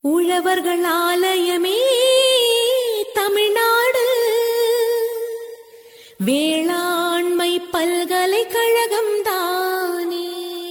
உழவர்கள் ஆலயமே தமிழ்நாடு வேளாண்மை பல்கலைக்கழகம் தானே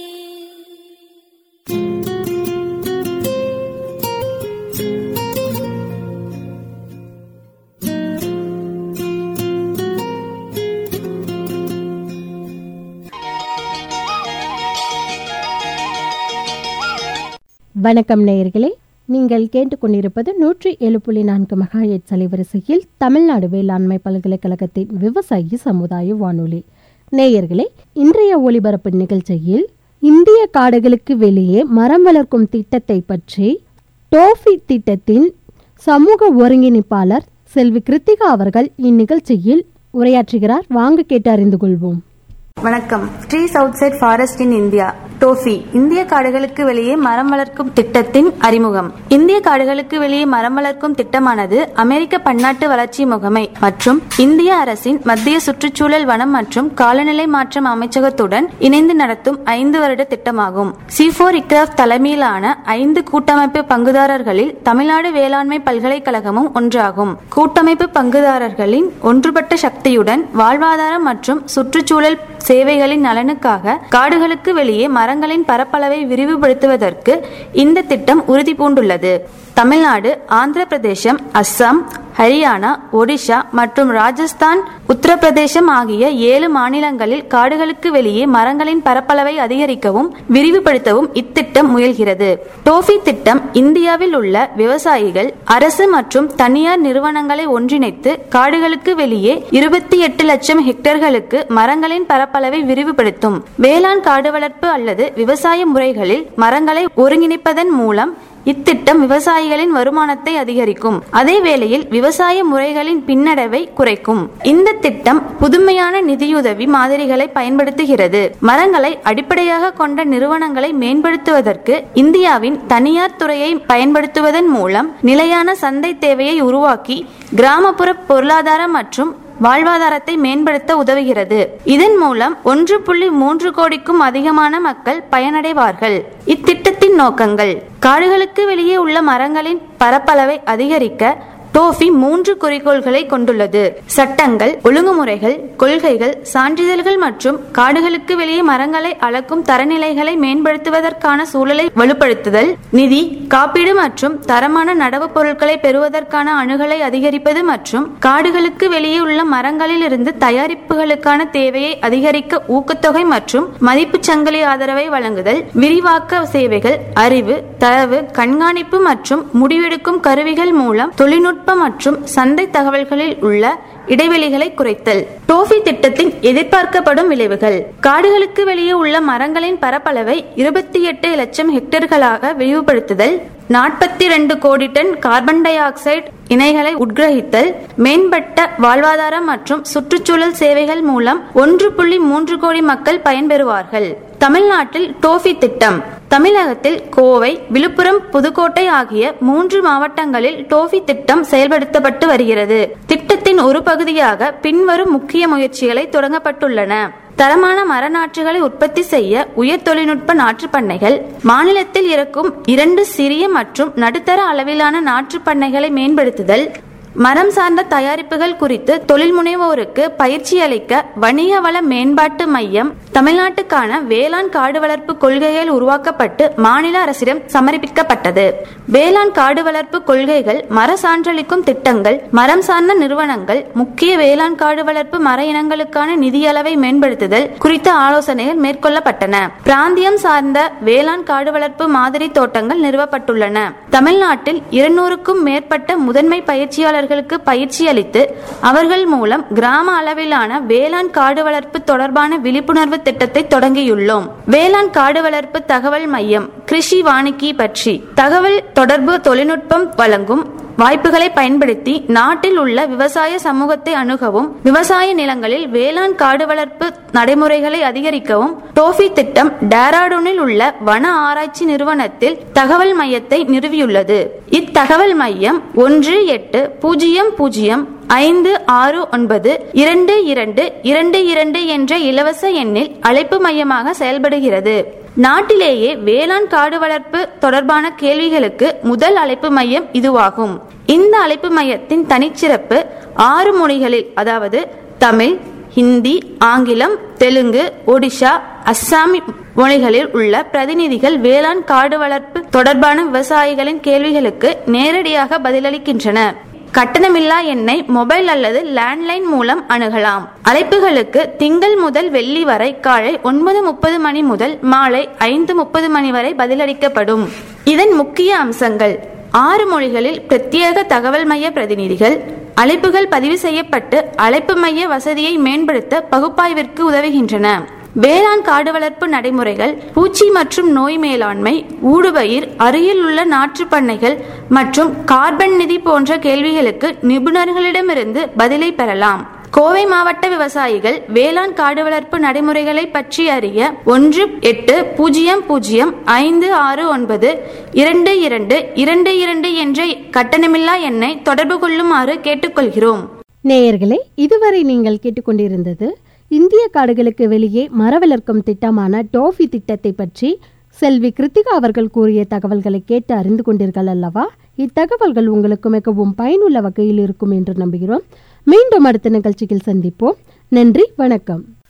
வணக்கம் நேயர்களே நீங்கள் கேட்டுக்கொண்டிருப்பது நூற்றி ஏழு புள்ளி நான்கு மெகாஹெட் அலைவரிசையில் தமிழ்நாடு வேளாண்மை பல்கலைக்கழகத்தின் விவசாயி சமுதாய வானொலி நேயர்களே இன்றைய ஒளிபரப்பு நிகழ்ச்சியில் இந்திய காடுகளுக்கு வெளியே மரம் வளர்க்கும் திட்டத்தை பற்றி டோஃபி திட்டத்தின் சமூக ஒருங்கிணைப்பாளர் செல்வி கிருத்திகா அவர்கள் இந்நிகழ்ச்சியில் உரையாற்றுகிறார் வாங்க கேட்டு அறிந்து கொள்வோம் வணக்கம் trees outside forest in India TOFI இந்திய காடுகளுக்கு வெளியே மரம் வளர்க்கும் திட்டத்தின் அறிமுகம் இந்திய காடுகளுக்கு வெளியே மரம் வளர்க்கும் திட்டமானது அமெரிக்க பன்னாட்டு வளர்ச்சி முகமை மற்றும் இந்திய அரசின் மத்திய சுற்றுச்சூழல் வனம் மற்றும் காலநிலை மாற்றம் அமைச்சகத்துடன் இணைந்து நடத்தும் ஐந்து வருட திட்டமாகும் சி போர் இக்ராஃப் தலைமையிலான ஐந்து கூட்டமைப்பு பங்குதாரர்களில் தமிழ்நாடு வேளாண்மை பல்கலைக்கழகமும் ஒன்றாகும் கூட்டமைப்பு பங்குதாரர்களின் ஒன்றுபட்ட சக்தியுடன் வாழ்வாதாரம் மற்றும் சுற்றுச்சூழல் சேவைகளின் நலனுக்காக காடுகளுக்கு வெளியே மரங்களின் பரப்பளவை விரிவுபடுத்துவதற்கு இந்த திட்டம் உறுதி பூண்டுள்ளது தமிழ்நாடு ஆந்திர பிரதேசம் அஸ்ஸாம் ஹரியானா ஒடிஷா மற்றும் ராஜஸ்தான் உத்தரப்பிரதேசம் ஆகிய ஏழு மாநிலங்களில் காடுகளுக்கு வெளியே மரங்களின் பரப்பளவை அதிகரிக்கவும் விரிவுபடுத்தவும் இத்திட்டம் முயல்கிறது டோஃபி திட்டம் இந்தியாவில் உள்ள விவசாயிகள் அரசு மற்றும் தனியார் நிறுவனங்களை ஒன்றிணைத்து காடுகளுக்கு வெளியே இருபத்தி எட்டு லட்சம் ஹெக்டேர்களுக்கு மரங்களின் பரப்பளவை விரிவுபடுத்தும் வேளாண் காடு வளர்ப்பு அல்லது விவசாய முறைகளில் மரங்களை ஒருங்கிணைப்பதன் மூலம் இத்திட்டம் விவசாயிகளின் வருமானத்தை அதிகரிக்கும் அதே வேளையில் விவசாய முறைகளின் பின்னடைவை குறைக்கும் இந்த திட்டம் புதுமையான நிதியுதவி மாதிரிகளை பயன்படுத்துகிறது மரங்களை அடிப்படையாக கொண்ட நிறுவனங்களை மேம்படுத்துவதற்கு இந்தியாவின் தனியார் துறையை பயன்படுத்துவதன் மூலம் நிலையான சந்தை தேவையை உருவாக்கி கிராமப்புற பொருளாதார மற்றும் வாழ்வாதாரத்தை மேம்படுத்த உதவுகிறது இதன் மூலம் ஒன்று புள்ளி மூன்று கோடிக்கும் அதிகமான மக்கள் பயனடைவார்கள் இத்திட்டத்தின் நோக்கங்கள் காடுகளுக்கு வெளியே உள்ள மரங்களின் பரப்பளவை அதிகரிக்க டோஃபி மூன்று குறிக்கோள்களை கொண்டுள்ளது சட்டங்கள் ஒழுங்குமுறைகள் கொள்கைகள் சான்றிதழ்கள் மற்றும் காடுகளுக்கு வெளியே மரங்களை அளக்கும் தரநிலைகளை மேம்படுத்துவதற்கான சூழலை வலுப்படுத்துதல் நிதி காப்பீடு மற்றும் தரமான நடவு பொருட்களை பெறுவதற்கான அணுகலை அதிகரிப்பது மற்றும் காடுகளுக்கு வெளியே உள்ள மரங்களில் இருந்து தயாரிப்புகளுக்கான தேவையை அதிகரிக்க ஊக்கத்தொகை மற்றும் மதிப்பு சங்கிலி ஆதரவை வழங்குதல் விரிவாக்க சேவைகள் அறிவு தரவு கண்காணிப்பு மற்றும் முடிவெடுக்கும் கருவிகள் மூலம் தொழில்நுட்ப மற்றும் சந்தை தகவல்களில் உள்ள இடைவெளிகளை குறைத்தல் டோஃபி திட்டத்தின் எதிர்பார்க்கப்படும் விளைவுகள் காடுகளுக்கு வெளியே உள்ள மரங்களின் பரப்பளவை இருபத்தி எட்டு லட்சம் ஹெக்டேர்களாக விரிவுபடுத்துதல் நாற்பத்தி ரெண்டு கோடி டன் கார்பன் டை ஆக்சைடு இணைகளை உட்கிரகித்தல் மேம்பட்ட வாழ்வாதாரம் மற்றும் சுற்றுச்சூழல் சேவைகள் மூலம் ஒன்று புள்ளி மூன்று கோடி மக்கள் பயன்பெறுவார்கள் தமிழ்நாட்டில் டோஃபி திட்டம் தமிழகத்தில் கோவை விழுப்புரம் புதுக்கோட்டை ஆகிய மூன்று மாவட்டங்களில் டோஃபி திட்டம் செயல்படுத்தப்பட்டு வருகிறது திட்டத்தின் ஒரு பகுதியாக பின்வரும் முக்கிய முயற்சிகளை தொடங்கப்பட்டுள்ளன தரமான மர நாற்றுகளை உற்பத்தி செய்ய உயர் தொழில்நுட்ப நாற்று பண்ணைகள் மாநிலத்தில் இருக்கும் இரண்டு சிறிய மற்றும் நடுத்தர அளவிலான நாற்று பண்ணைகளை மேம்படுத்துதல் மரம் சார்ந்த தயாரிப்புகள் குறித்து தொழில் முனைவோருக்கு பயிற்சி அளிக்க வணிக வள மேம்பாட்டு மையம் தமிழ்நாட்டுக்கான வேளாண் காடு வளர்ப்பு கொள்கைகள் உருவாக்கப்பட்டு மாநில அரசிடம் சமர்ப்பிக்கப்பட்டது வேளாண் காடு வளர்ப்பு கொள்கைகள் மர சான்றளிக்கும் திட்டங்கள் மரம் சார்ந்த நிறுவனங்கள் முக்கிய வேளாண் காடு வளர்ப்பு மர இனங்களுக்கான நிதியளவை மேம்படுத்துதல் குறித்த ஆலோசனைகள் மேற்கொள்ளப்பட்டன பிராந்தியம் சார்ந்த வேளாண் காடு வளர்ப்பு மாதிரி தோட்டங்கள் நிறுவப்பட்டுள்ளன தமிழ்நாட்டில் இருநூறுக்கும் மேற்பட்ட முதன்மை பயிற்சியாளர் தொழிலாளர்களுக்கு பயிற்சி அளித்து அவர்கள் மூலம் கிராம அளவிலான வேளாண் காடு வளர்ப்பு தொடர்பான விழிப்புணர்வு திட்டத்தை தொடங்கியுள்ளோம் வேளாண் காடு வளர்ப்பு தகவல் மையம் கிருஷி வாணிக்கி பற்றி தகவல் தொடர்பு தொழில்நுட்பம் வழங்கும் வாய்ப்புகளை பயன்படுத்தி நாட்டில் உள்ள விவசாய சமூகத்தை அணுகவும் விவசாய நிலங்களில் வேளாண் காடு வளர்ப்பு நடைமுறைகளை அதிகரிக்கவும் டோஃபி திட்டம் டேராடூனில் உள்ள வன ஆராய்ச்சி நிறுவனத்தில் தகவல் மையத்தை நிறுவியுள்ளது இத்தகவல் மையம் ஒன்று எட்டு பூஜ்ஜியம் பூஜ்ஜியம் ஐந்து ஆறு ஒன்பது இரண்டு இரண்டு இரண்டு இரண்டு என்ற இலவச எண்ணில் அழைப்பு மையமாக செயல்படுகிறது நாட்டிலேயே வேளாண் காடு வளர்ப்பு தொடர்பான கேள்விகளுக்கு முதல் அழைப்பு மையம் இதுவாகும் இந்த அழைப்பு மையத்தின் தனிச்சிறப்பு ஆறு மொழிகளில் அதாவது தமிழ் ஹிந்தி ஆங்கிலம் தெலுங்கு ஒடிஷா அஸ்ஸாமி மொழிகளில் உள்ள பிரதிநிதிகள் வேளாண் காடு வளர்ப்பு தொடர்பான விவசாயிகளின் கேள்விகளுக்கு நேரடியாக பதிலளிக்கின்றனர் கட்டணமில்லா எண்ணை மொபைல் அல்லது லேண்ட்லைன் மூலம் அணுகலாம் அழைப்புகளுக்கு திங்கள் முதல் வெள்ளி வரை காலை ஒன்பது முப்பது மணி முதல் மாலை ஐந்து முப்பது மணி வரை பதிலளிக்கப்படும் இதன் முக்கிய அம்சங்கள் ஆறு மொழிகளில் பிரத்யேக தகவல் மைய பிரதிநிதிகள் அழைப்புகள் பதிவு செய்யப்பட்டு அழைப்பு மைய வசதியை மேம்படுத்த பகுப்பாய்விற்கு உதவுகின்றன வேளாண் காடு வளர்ப்பு நடைமுறைகள் பூச்சி மற்றும் நோய் மேலாண்மை ஊடுபயிர் அருகில் உள்ள நாற்றுப் பண்ணைகள் மற்றும் கார்பன் நிதி போன்ற கேள்விகளுக்கு நிபுணர்களிடமிருந்து பதிலை பெறலாம் கோவை மாவட்ட விவசாயிகள் வேளாண் காடு வளர்ப்பு நடைமுறைகளை பற்றி அறிய ஒன்று எட்டு பூஜ்ஜியம் பூஜ்ஜியம் ஐந்து ஆறு ஒன்பது இரண்டு இரண்டு இரண்டு இரண்டு என்ற கட்டணமில்லா எண்ணை தொடர்பு கொள்ளுமாறு கேட்டுக்கொள்கிறோம் நேயர்களே இதுவரை நீங்கள் கேட்டுக்கொண்டிருந்தது இந்திய காடுகளுக்கு வெளியே மர வளர்க்கும் திட்டமான டோஃபி திட்டத்தை பற்றி செல்வி கிருத்திகா அவர்கள் கூறிய தகவல்களை கேட்டு அறிந்து கொண்டீர்கள் அல்லவா இத்தகவல்கள் உங்களுக்கு மிகவும் பயனுள்ள வகையில் இருக்கும் என்று நம்புகிறோம் மீண்டும் அடுத்த நிகழ்ச்சியில் சந்திப்போம் நன்றி வணக்கம்